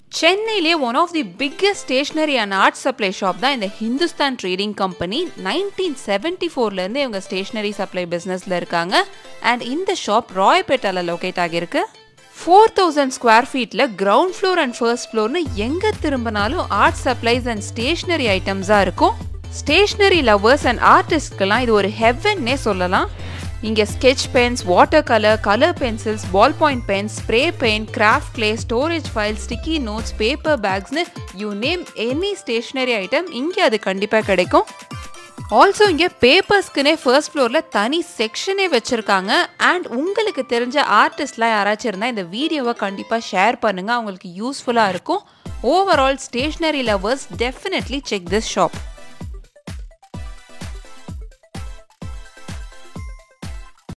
சென்னையிலே one of the biggest stationery and art supply shop தான் இந்த Hindustan trading company nineteen seventy ஃபோர்லேருந்து இவங்க ஸ்டேஷ்னரி சப்ளை பிஸ்னஸில் இருக்காங்க அண்ட் இந்த ஷாப் ராயப்பேட்டாவில் லொக்கேட் ஆகியிருக்கு ஃபோர் தௌசண்ட் ஸ்கொயர் ஃபீட்டில் கிரவுண்ட் ஃப்ளோர் அண்ட் ஃபர்ஸ்ட் ஃப்ளோர்னு எங்கே திரும்பினாலும் ஆர்ட் சப்ளைஸ் அண்ட் ஸ்டேஷ்னரி ஐட்டம்ஸாக இருக்கும் ஸ்டேஷ்னரி லவ்வர்ஸ் அண்ட் ஆர்டிஸ்ட்க்கெல்லாம் இது ஒரு ஹெவன்னே சொல்லலாம் இங்கே sketch pens water colour colour pencils ball point pens spray paint craft clay storage file sticky notes paper பேக்ஸ்னு you name any stationery item இங்கே அது கண்டிப்பாக கிடைக்கும் ஆல்சோ இங்கே பேப்பர்ஸ்க்குனே ஃபர்ஸ்ட் ஃப்ளோரில் தனி செக்ஷனே வச்சுருக்காங்க அண்ட் உங்களுக்கு தெரிஞ்ச ஆர்டிஸ்ட்லாம் யாராச்சும் இருந்தால் இந்த வீடியோவை கண்டிப்பாக ஷேர் பண்ணுங்கள் அவங்களுக்கு யூஸ்ஃபுல்லாக இருக்கும் overall stationery lovers definitely check this shop